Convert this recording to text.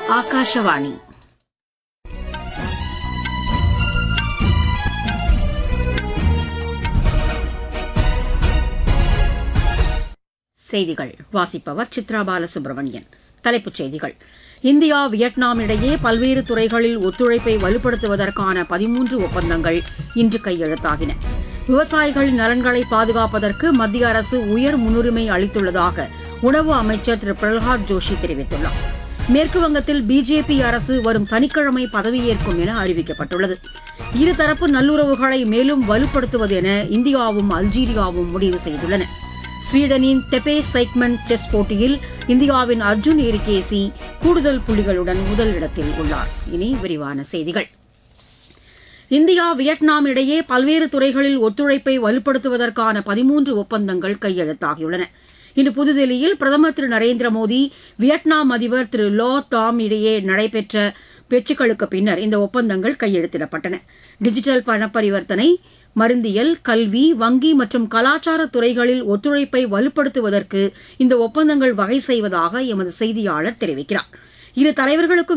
ಆಕಾಶವಾಣಿ செய்திகள் வாசிப்பவர் சித்ரா பாலசுப்ரமணியன் தலைப்புச் செய்திகள் இந்தியா வியட்நாம் இடையே பல்வேறு துறைகளில் ஒத்துழைப்பை வலுப்படுத்துவதற்கான பதிமூன்று ஒப்பந்தங்கள் இன்று கையெழுத்தாகின விவசாயிகளின் நலன்களை பாதுகாப்பதற்கு மத்திய அரசு உயர் முன்னுரிமை அளித்துள்ளதாக உணவு அமைச்சர் திரு பிரகலாத் ஜோஷி தெரிவித்துள்ளார் மேற்கு வங்கத்தில் பிஜேபி அரசு வரும் சனிக்கிழமை பதவியேற்கும் என அறிவிக்கப்பட்டுள்ளது இருதரப்பு நல்லுறவுகளை மேலும் வலுப்படுத்துவது என இந்தியாவும் அல்ஜீரியாவும் முடிவு செய்துள்ளன ஸ்வீடனின் தெபே சைக்மன் செஸ் போட்டியில் இந்தியாவின் அர்ஜுன் எரிகேசி கூடுதல் புள்ளிகளுடன் முதலிடத்தில் உள்ளார் இனி விரிவான செய்திகள் இந்தியா வியட்நாம் இடையே பல்வேறு துறைகளில் ஒத்துழைப்பை வலுப்படுத்துவதற்கான பதிமூன்று ஒப்பந்தங்கள் கையெழுத்தாகியுள்ளன இன்று புதுதில்லியில் பிரதமர் திரு நரேந்திர மோடி வியட்நாம் அதிபர் திரு லோ டாம் இடையே நடைபெற்ற பேச்சுக்களுக்கு பின்னர் இந்த ஒப்பந்தங்கள் கையெழுத்திடப்பட்டன டிஜிட்டல் பண பரிவர்த்தனை மருந்தியல் கல்வி வங்கி மற்றும் கலாச்சார துறைகளில் ஒத்துழைப்பை வலுப்படுத்துவதற்கு இந்த ஒப்பந்தங்கள் வகை செய்வதாக எமது செய்தியாளர் தெரிவிக்கிறார் இரு தலைவர்களுக்கும்